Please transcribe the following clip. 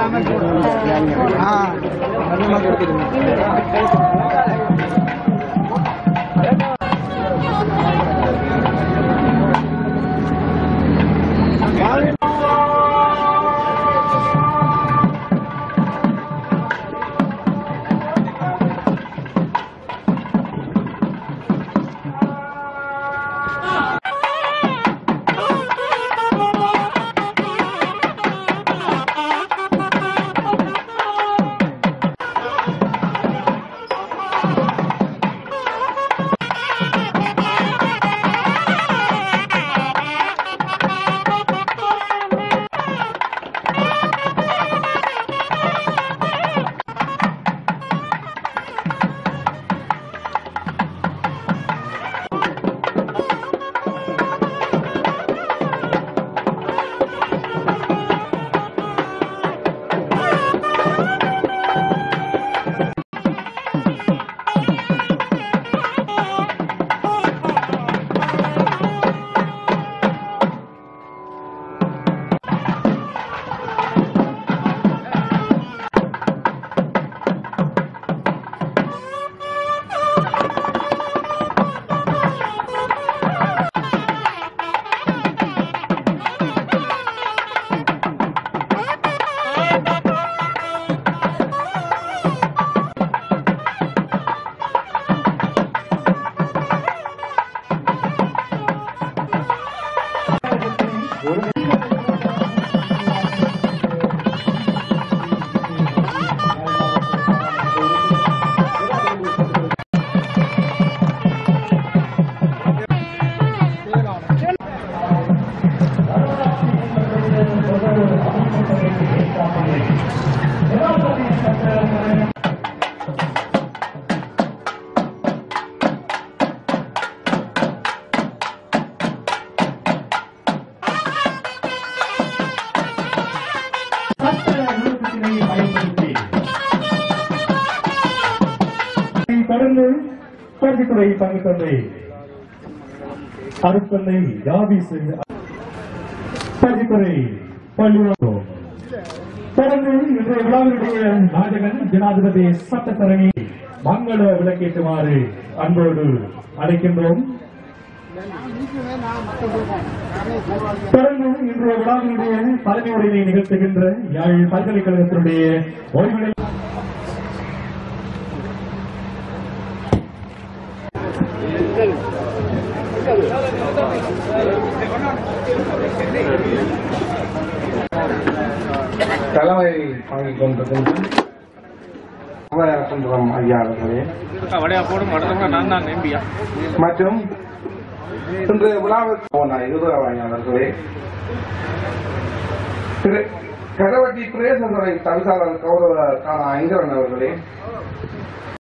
சட்ட நிறுவனத்தினை பயன்படுத்தி தொடர்ந்து பள்ளித்துறை பங்கு தந்தை அருத்தந்தை யாபிசு பள்ளித்துறை பள்ளிவாசம் தொடர்ந்து இன்றைய விழாவினுடைய நாயகன் ஜனாதிபதி சட்டத்தரணி மங்கள விளக்கேற்றுமாறு அன்போடு அழைக்கின்றோம் தொடர்ந்து இன்றைய விழாவினுடைய தலைமை உரையை நிகழ்த்துகின்ற யாழ் பல்கலைக்கழகத்தினுடைய ஓய்வுநிலை தலைமை வாங்கிக் கொண்டிருக்கின்ற சுந்தரம் ஐயா அவர்களே வடையா போடும் அடுத்தவங்க நான் தான் எம்பியா மற்றும் இன்றைய விழாவுக்கு போன இருபதாம் அவர்களே திரு கடவட்டி பிரேசந்துறை தவிசாளர் கௌரவ காண ஐங்கரன் அவர்களே